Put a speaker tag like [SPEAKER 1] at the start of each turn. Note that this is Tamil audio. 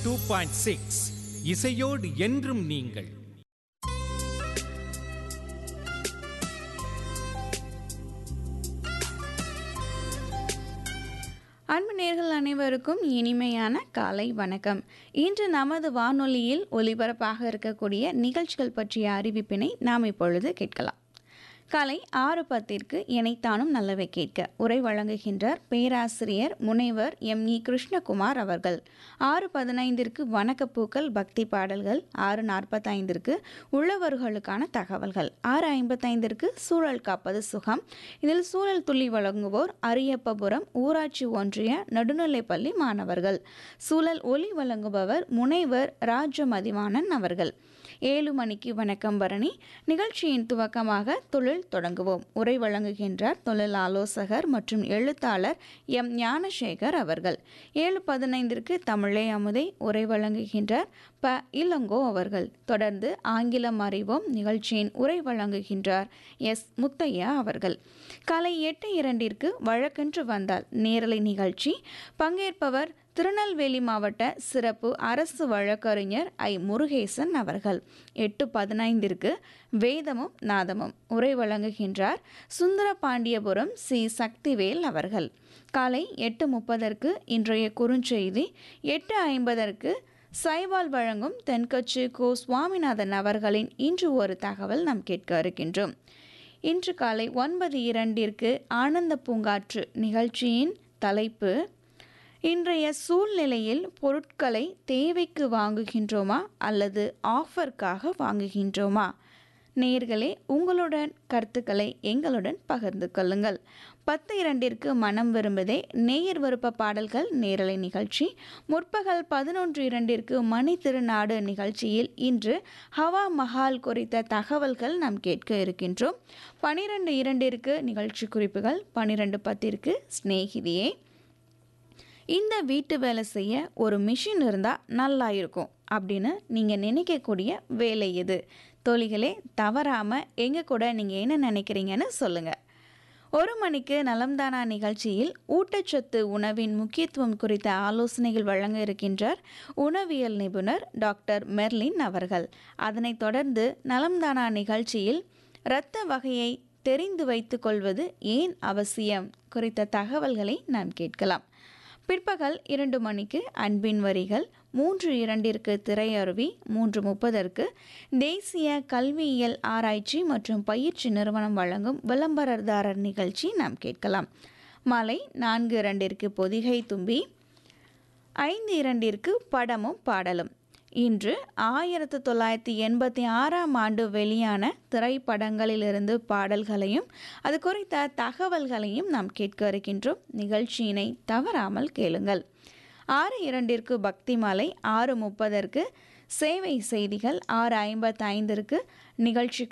[SPEAKER 1] டூ பாயிண்ட் சிக்ஸ் இசையோடு என்றும் நீங்கள்
[SPEAKER 2] அன்பு நேர்கள் அனைவருக்கும் இனிமையான காலை வணக்கம் இன்று நமது வானொலியில் ஒலிபரப்பாக இருக்கக்கூடிய நிகழ்ச்சிகள் பற்றிய அறிவிப்பினை நாம் இப்பொழுது கேட்கலாம் காலை ஆறு பத்திற்கு இணைத்தானும் நல்லவை கேட்க உரை வழங்குகின்றார் பேராசிரியர் முனைவர் எம் இ கிருஷ்ணகுமார் அவர்கள் ஆறு பதினைந்திற்கு வணக்கப்பூக்கள் பக்தி பாடல்கள் ஆறு நாற்பத்தைந்திற்கு உழவர்களுக்கான தகவல்கள் ஆறு ஐம்பத்தைந்திற்கு சூழல் காப்பது சுகம் இதில் சூழல் துள்ளி வழங்குவோர் அரியப்பபுரம் ஊராட்சி ஒன்றிய நடுநிலைப்பள்ளி மாணவர்கள் சூழல் ஒளி வழங்குபவர் முனைவர் ராஜமதிவாணன் அவர்கள் ஏழு மணிக்கு வணக்கம் பரணி நிகழ்ச்சியின் துவக்கமாக தொழில் தொடங்குவோம் உரை வழங்குகின்றார் தொழில் ஆலோசகர் மற்றும் எழுத்தாளர் எம் ஞானசேகர் அவர்கள் ஏழு பதினைந்திற்கு தமிழே அமுதை உரை வழங்குகின்றார் ப இளங்கோ அவர்கள் தொடர்ந்து ஆங்கிலம் அறிவோம் நிகழ்ச்சியின் உரை வழங்குகின்றார் எஸ் முத்தையா அவர்கள் காலை எட்டு இரண்டிற்கு வழக்கென்று வந்தால் நேரலை நிகழ்ச்சி பங்கேற்பவர் திருநெல்வேலி மாவட்ட சிறப்பு அரசு வழக்கறிஞர் ஐ முருகேசன் அவர்கள் எட்டு பதினைந்திற்கு வேதமும் நாதமும் உரை வழங்குகின்றார் சுந்தரபாண்டியபுரம் சி சக்திவேல் அவர்கள் காலை எட்டு முப்பதற்கு இன்றைய குறுஞ்செய்தி எட்டு ஐம்பதற்கு சைவால் வழங்கும் தென்கட்சி கோ சுவாமிநாதன் அவர்களின் இன்று ஒரு தகவல் நாம் கேட்க இருக்கின்றோம் இன்று காலை ஒன்பது இரண்டிற்கு ஆனந்த பூங்காற்று நிகழ்ச்சியின் தலைப்பு இன்றைய சூழ்நிலையில் பொருட்களை தேவைக்கு வாங்குகின்றோமா அல்லது ஆஃபருக்காக வாங்குகின்றோமா நேர்களே உங்களுடன் கருத்துக்களை எங்களுடன் பகிர்ந்து கொள்ளுங்கள் பத்து இரண்டிற்கு மனம் விரும்புதே நேயர் விருப்ப பாடல்கள் நேரலை நிகழ்ச்சி முற்பகல் பதினொன்று இரண்டிற்கு மணி திருநாடு நிகழ்ச்சியில் இன்று ஹவா மஹால் குறித்த தகவல்கள் நாம் கேட்க இருக்கின்றோம் பனிரெண்டு இரண்டிற்கு நிகழ்ச்சி குறிப்புகள் பனிரெண்டு பத்திற்கு ஸ்நேகிதியே இந்த வீட்டு வேலை செய்ய ஒரு மிஷின் இருந்தால் நல்லா இருக்கும் அப்படின்னு நீங்கள் நினைக்கக்கூடிய வேலை எது தோழிகளே தவறாமல் எங்கள் கூட நீங்கள் என்ன நினைக்கிறீங்கன்னு சொல்லுங்கள் ஒரு மணிக்கு நலம்தானா நிகழ்ச்சியில் ஊட்டச்சத்து உணவின் முக்கியத்துவம் குறித்த ஆலோசனைகள் வழங்க இருக்கின்றார் உணவியல் நிபுணர் டாக்டர் மெர்லின் அவர்கள் அதனைத் தொடர்ந்து நலம்தானா நிகழ்ச்சியில் இரத்த வகையை தெரிந்து வைத்துக் கொள்வது ஏன் அவசியம் குறித்த தகவல்களை நாம் கேட்கலாம் பிற்பகல் இரண்டு மணிக்கு அன்பின் வரிகள் மூன்று இரண்டிற்கு திரையருவி மூன்று முப்பதற்கு தேசிய கல்வியியல் ஆராய்ச்சி மற்றும் பயிற்சி நிறுவனம் வழங்கும் விளம்பரதாரர் நிகழ்ச்சி நாம் கேட்கலாம் மாலை நான்கு இரண்டிற்கு பொதிகை தும்பி ஐந்து இரண்டிற்கு படமும் பாடலும் இன்று ஆயிரத்து தொள்ளாயிரத்தி எண்பத்தி ஆறாம் ஆண்டு வெளியான திரைப்படங்களிலிருந்து பாடல்களையும் அது குறித்த தகவல்களையும் நாம் கேட்க இருக்கின்றோம் நிகழ்ச்சியினை தவறாமல் கேளுங்கள் ஆறு இரண்டிற்கு பக்தி மாலை ஆறு முப்பதற்கு சேவை செய்திகள் ஆறு ஐம்பத்தைந்திற்கு நிகழ்ச்சி